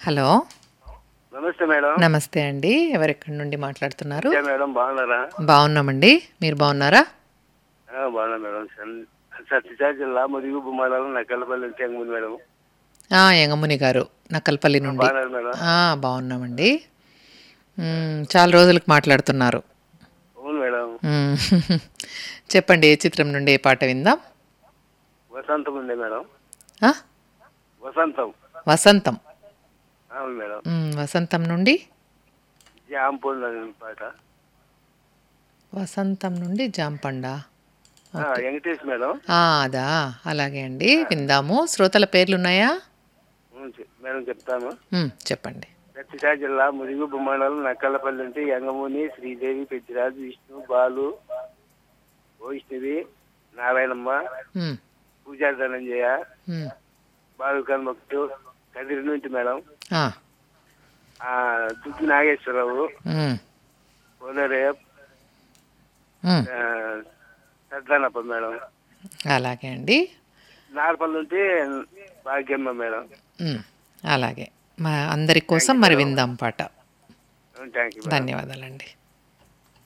Hello నమస్తే madam నమస్తే అండి ఎవరెక్కడి నుండి మాట్లాడుతున్నారు నమస్తే మేడం బాగున్నారా బాగున్నామండి మీరు బాగున్నారా ఆ, బాగున్నా మేడం సన్- సత్యసాయి జిల్లా ముదిగు బొమ్మాలలో నక్కలపల్లి నుంచి ఎంగుంది మేడం ఆ, యంగముని గారు నక్కల్పల్లి నుండి బాగున్నారు మేడం ఆ, బాగున్నామండి మ్, చాలా రోజులకు మాట్లాడుతున్నారు అవును మేడం మ్, చెప్పండి ఏ చిత్రం నుండి ఏ పాట విందాం వసంతం ఉంది మేడం ఆ? వసంతం వసంతం అవును మేడం మ్, వసంతం నుండి జాంపూల్ అనే పాట వసంతం నుండి జాంపండా ఆ, వెంకటేష్ మేడం ఆ, అదా అలాగే అండి విందాము శ్రోతల పేర్లు ఉన్నాయా అవును చె- మేడం చెప్తాను మ్, చెప్పండి సత్యసాయి జిల్లా ముదిగు బొమ్మాలలో నక్కలపల్లి నుంచి యంగముని శ్రీదేవి పెద్దిరాజు విష్ణు బాలు వైష్ణవి నారాయణమ్మ మ్, పూజా ధనంజయ మ్, బాలు కన్మక్తు కదిరి నుంచి మేడం ఆ, ఆ, దుగ్గి నాగేశ్వరరావు మ్, కోనరేప్ మ్, సర్దానప్ప మేడం అలాగే అండి నార్పల్ నుంచి భాగ్యమ్మ మేడం మ్, అలాగే మా అందరి కోసం మరి విందాం పాట థ్యాంక్ యూ ధన్యవాదాలండి